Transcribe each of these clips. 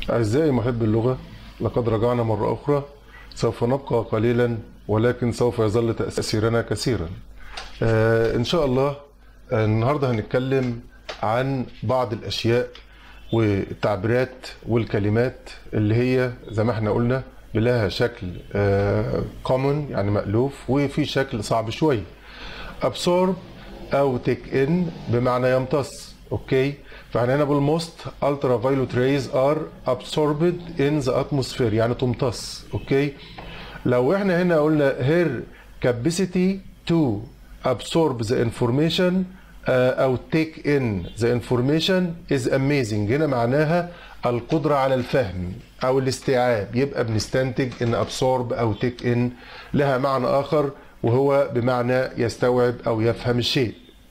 أعزائي محبي اللغة لقد رجعنا مرة أخرى سوف نبقى قليلا ولكن سوف يظل تأثيرنا كثيرا آه إن شاء الله آه، النهاردة هنتكلم عن بعض الأشياء والتعبيرات والكلمات اللي هي زي ما احنا قلنا لها شكل كومن يعني مألوف وفي شكل صعب شوية absorb أو take in بمعنى يمتص اوكي فاحنا هنا بنقول most ultraviolet rays are absorbed in the atmosphere يعني تمتص اوكي لو احنا هنا قلنا her capacity to absorb the information آه، او take in the information is amazing هنا معناها القدرة على الفهم او الاستيعاب يبقى بنستنتج ان absorb او take in لها معنى اخر وهو بمعنى يستوعب او يفهم الشيء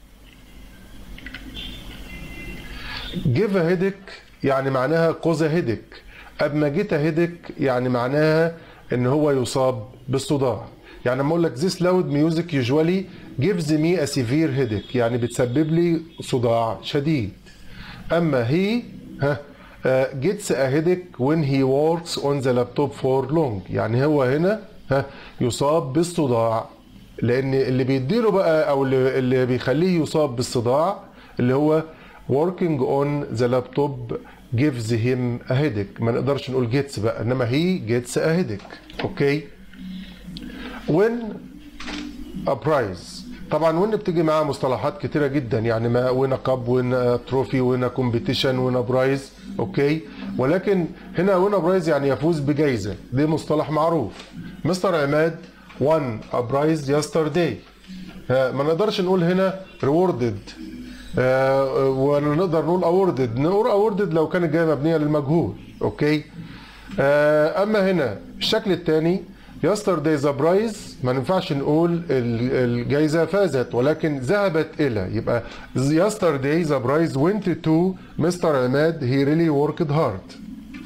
give a headache يعني معناها cause a headache اما get a headache يعني معناها ان هو يصاب بالصداع يعني لما اقول لك this loud music usually gives me a severe headache يعني بتسبب لي صداع شديد اما he ها آه، gets a headache when he works on the laptop for long يعني هو هنا ها يصاب بالصداع لان اللي بيديله بقى او اللي, اللي بيخليه يصاب بالصداع اللي هو working on the laptop gives him a headache ما نقدرش نقول gets بقى انما he gets a headache اوكي when a prize طبعا وين بتيجي معاها مصطلحات كتيره جدا يعني ما وين كاب وين تروفي وين كومبيتيشن وين برايز اوكي ولكن هنا وين برايز يعني يفوز بجائزه دي مصطلح معروف مستر عماد won a prize yesterday آه، ما نقدرش نقول هنا rewarded آه، ولا نقدر نقول awarded نقول awarded لو كانت جايه مبنيه للمجهول اوكي آه، اما هنا الشكل الثاني yesterday the prize ما ينفعش نقول ال- الجائزه فازت ولكن ذهبت الى يبقى yesterday the prize went to Mr. عماد he really worked hard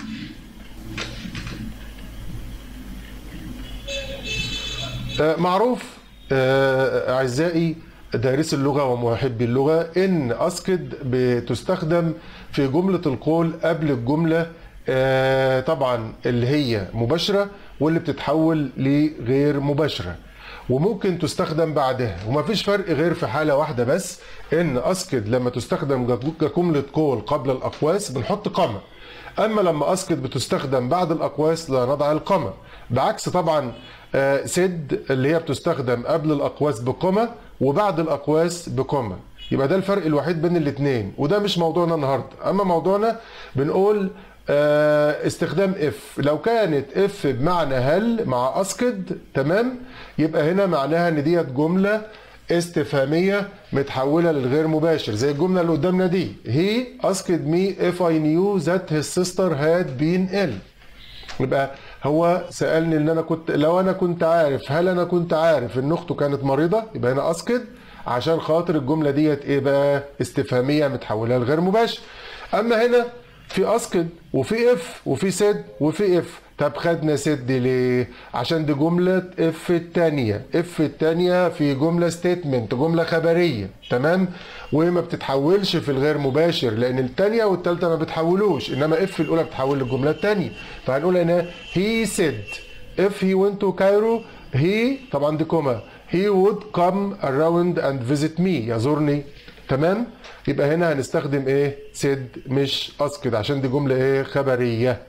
آه، معروف آه، اعزائي دارسي اللغه ومحبي اللغه ان اسكد بتستخدم في جمله القول قبل الجمله آه، طبعا اللي هي مباشره واللي بتتحول لغير مباشره وممكن تستخدم بعدها ومفيش فرق غير في حاله واحده بس ان اسكد لما تستخدم كجمله قول قبل الاقواس بنحط قمه اما لما اسكت بتستخدم بعد الاقواس لا نضع القمه بعكس طبعا آه، سد اللي هي بتستخدم قبل الاقواس بقمه وبعد الاقواس بقمه يبقى ده الفرق الوحيد بين الاثنين وده مش موضوعنا النهارده اما موضوعنا بنقول آه، استخدام اف لو كانت اف بمعنى هل مع اسكد تمام يبقى هنا معناها ان ديت جمله استفهاميه متحوله للغير مباشر زي الجمله اللي قدامنا دي he asked me if I knew that his sister had been ill يبقى هو سالني ان انا كنت لو انا كنت عارف هل انا كنت عارف ان اخته كانت مريضه يبقى هنا اسكت عشان خاطر الجمله ديت ايه بقى استفهاميه متحوله لغير مباشر اما هنا في اسكد وفي اف وفي سد وفي اف طب خدنا سد ليه؟ عشان دي جملة اف التانية، اف التانية في جملة ستيتمنت، جملة خبرية، تمام؟ وما بتتحولش في الغير مباشر لأن التانية والتالتة ما بتحولوش، إنما اف الأولى بتحول للجملة التانية، فهنقول هنا he said if he went to Cairo he طبعا دي كوما he would come around and visit me يزورني تمام؟ يبقى هنا هنستخدم ايه؟ said مش اسكت عشان دي جملة ايه؟ خبرية.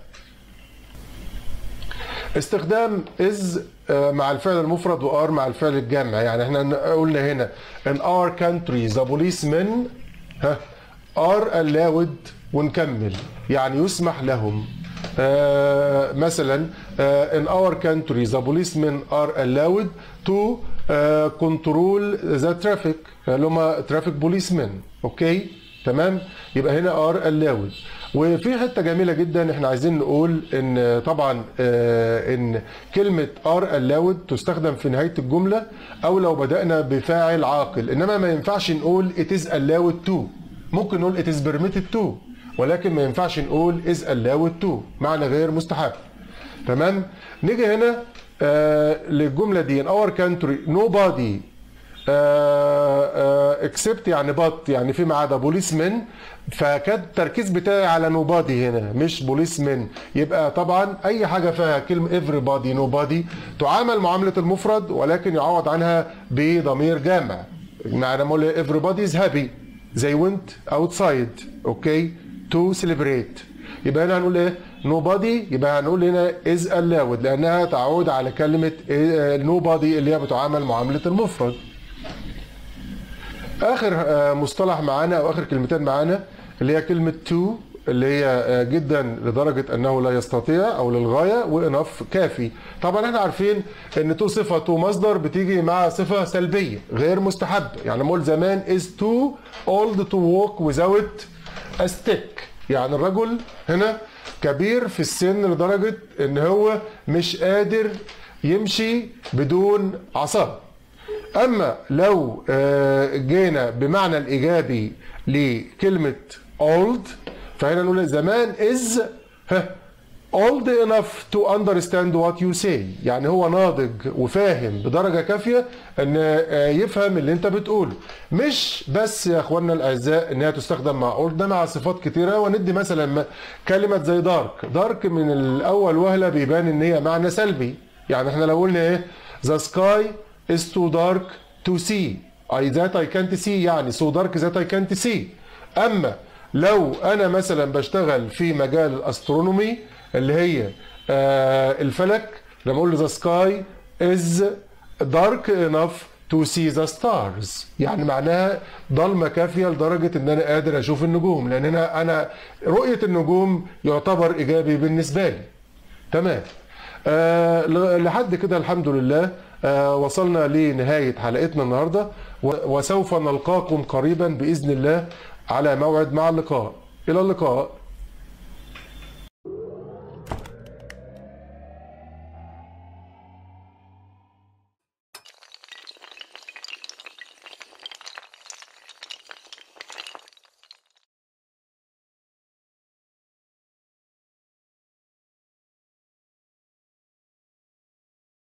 استخدام از مع الفعل المفرد وار مع الفعل الجمع يعني احنا قلنا هنا in our country the policemen ها are allowed ونكمل يعني يسمح لهم آه مثلا آه in our country the policemen are allowed to آه control the traffic اللي هم traffic policemen اوكي تمام يبقى هنا are allowed وفي حته جميله جدا احنا عايزين نقول ان طبعا آه، ان كلمه ار allowed تستخدم في نهايه الجمله او لو بدانا بفاعل عاقل انما ما ينفعش نقول it is allowed to ممكن نقول it is permitted to ولكن ما ينفعش نقول is allowed to معنى غير مستحب تمام نيجي هنا آه للجمله دي in our country nobody اكسبت يعني بط يعني فيما عدا بوليس من فكان التركيز بتاعي على نوبادي هنا مش بوليس من يبقى طبعا اي حاجه فيها كلمه everybody نوبادي تعامل معامله المفرد ولكن يعوض عنها بضمير جامع معنى ما اقول everybody is happy they went outside اوكي to celebrate يبقى هنا هنقول ايه nobody يبقى هنقول هنا is allowed لانها تعود على كلمه nobody اللي هي بتعامل معامله المفرد اخر آه، مصطلح معانا او اخر كلمتين معانا اللي هي كلمه to اللي هي آه، جدا لدرجه انه لا يستطيع او للغايه وانف كافي طبعا احنا عارفين ان تو صفه تو مصدر بتيجي مع صفه سلبيه غير مستحبه يعني نقول زمان is too old to walk without a stick يعني الرجل هنا كبير في السن لدرجه ان هو مش قادر يمشي بدون عصا اما لو آه، جينا بمعنى الايجابي لكلمه old فهنا نقول زمان is ها old enough to understand what you say يعني هو ناضج وفاهم بدرجة كافية ان آه، يفهم اللي انت بتقوله مش بس يا اخواننا الاعزاء انها تستخدم مع old ده مع صفات كتيرة وندي مثلا م- كلمة زي دارك دارك من الاول وهلة بيبان ان هي معنى سلبي يعني احنا لو قلنا ايه the sky is too dark to see I that I can't see يعني so dark that I can't see اما لو انا مثلا بشتغل في مجال الاسترونومي اللي هي آه الفلك لما اقول ذا سكاي از دارك انف تو سي ذا ستارز يعني معناها ضلمه كافيه لدرجه ان انا قادر اشوف النجوم لان انا انا رؤيه النجوم يعتبر ايجابي بالنسبه لي تمام آه ل- لحد كده الحمد لله آه وصلنا لنهاية حلقتنا النهاردة و- وسوف نلقاكم قريبا بإذن الله على موعد مع اللقاء إلى اللقاء